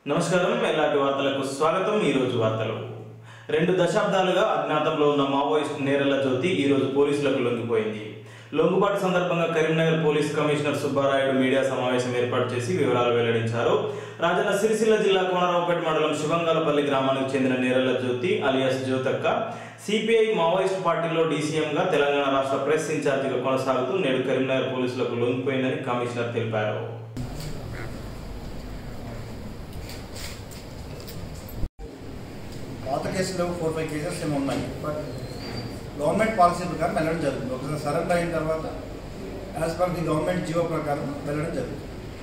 నమస్కారం ఎలాంటి వార్తలకు స్వాగతం ఈ రోజు వార్తలు రెండు దశాబ్దాలుగా అజ్ఞాతంలో ఉన్న మావోయిస్ట్ నేరల జ్యోతి ఈ రోజు పోలీసులకు లొంగిపోయింది లొంగుబాటు సందర్భంగా Karimnagar police commissioner Subbarayudu media సమావేశం ఏర్పాటు చేసి వివరాలు వెల్లడించారు రాజన్న సిరిసిల్ల జిల్లా కోనరావుపేట మండలం శివంగాలపల్లి గ్రామానికి చెందిన Nerala Jyothi alias Jyothakka CPI Maoist పార్టీలో డీసీఎంగా తెలంగాణ రాష్ట్ర ప్రెస్ ఇన్ఛార్జిగా కొనసాగుతూ నేడు కరీంనగర్ పోలీసులకు లొంగిపోయిందని కమిషనర్ తెలిపారు పాత కేసులో ఫోర్ ఫైవ్ కేసెస్ ఏమో ఉన్నాయి బట్ గవర్నమెంట్ పాలసీ ప్రకారం వెళ్ళడం జరుగుతుంది ఒకసారి సరెండర్ అయిన తర్వాత as per the government GO ప్రకారం వెళ్ళడం జరుగుతుంది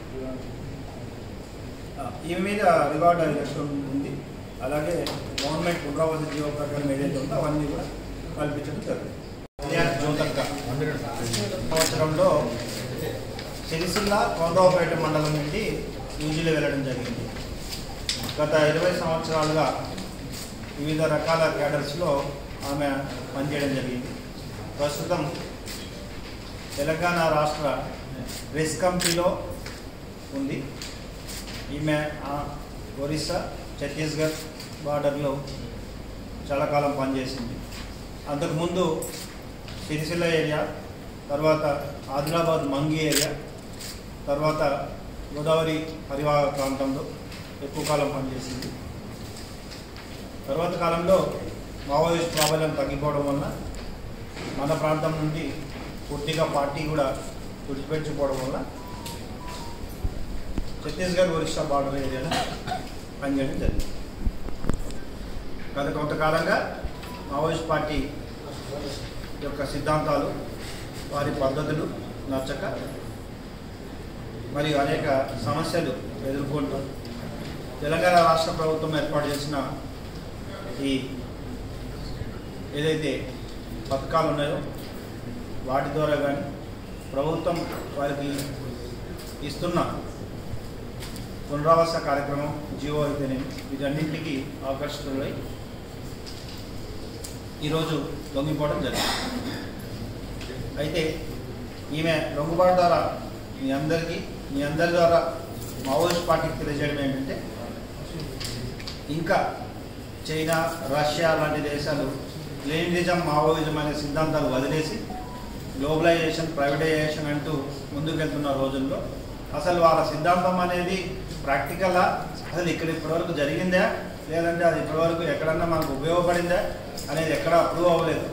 ఆ, ఈ మీద రివార్డ్ ఎలక్షన్ ఉంది అలాగే గవర్నమెంట్ పునరావాస జీవో ప్రకారం ఏదైతే ఉందో అవన్నీ కూడా కల్పించడం జరుగుతుంది అలియాస్ జ్యోతక్క సంవత్సరంలో సిరిసిల్ల కొండవపేట మండలం నుండి న్యూజిలో వెళ్ళడం జరిగింది గత ఇరవై సంవత్సరాలుగా వివిధ రకాల క్యాడర్స్లో ఆమె పనిచేయడం జరిగింది ప్రస్తుతం తెలంగాణ రాష్ట్ర ప్రెస్ కమిటీలో ఉంది ఈమె ఆ, ఒరిస్సా ఛత్తీస్గఢ్ బార్డర్లో చాలా కాలం పనిచేసింది అంతకుముందు సిరిసిల్ల ఏరియా తర్వాత ఆదిలాబాద్ మంగి ఏరియా తర్వాత గోదావరి పరివాహక ప్రాంతంలో ఎక్కువ కాలం పనిచేసింది తర్వాత కాలంలో మావోయిస్ట్ ప్రాబల్యం తగ్గిపోవడం వలన మన ప్రాంతం నుండి పూర్తిగా పార్టీ కూడా విడిచిపెట్టిపోవడం వల్ల ఛత్తీస్గఢ్ ఒరిస్సా బార్డర్ ఏరియాలో పనిచేయడం జరిగింది గత కొంతకాలంగా మావోయిస్ట్ పార్టీ యొక్క సిద్ధాంతాలు వారి పద్ధతులు నచ్చక మరియు అనేక సమస్యలు ఎదుర్కొంటూ తెలంగాణ రాష్ట్ర ప్రభుత్వం ఏర్పాటు చేసిన ఈ ఏదైతే పథకాలు ఉన్నాయో వాటి ద్వారా కానీ ప్రభుత్వం వారికి ఇస్తున్న పునరావాస కార్యక్రమం జియో అయితేనేమి వీటన్నింటికి ఆకర్షితులై ఈరోజు లొంగిపోవడం జరిగింది అయితే ఈమె లొంగుబాటు ద్వారా మీ అందరికీ మీ అందరి ద్వారా మావోయిస్ట్ పార్టీకి తెలియజేయడం ఏంటంటే ఇంకా చైనా రష్యా లాంటి దేశాలు లెనినిజం మావోయిజం అనే సిద్ధాంతాలు వదిలేసి గ్లోబలైజేషన్ ప్రైవేటైజేషన్ అంటూ ముందుకెళ్తున్న రోజుల్లో అసలు వాళ్ళ సిద్ధాంతం అనేది ప్రాక్టికల్గా అసలు ఇక్కడ ఇప్పటివరకు జరిగిందా లేదంటే అది ఇప్పటివరకు ఎక్కడన్నా మనకు ఉపయోగపడిందా అనేది ఎక్కడా అప్రూవ్ అవ్వలేదు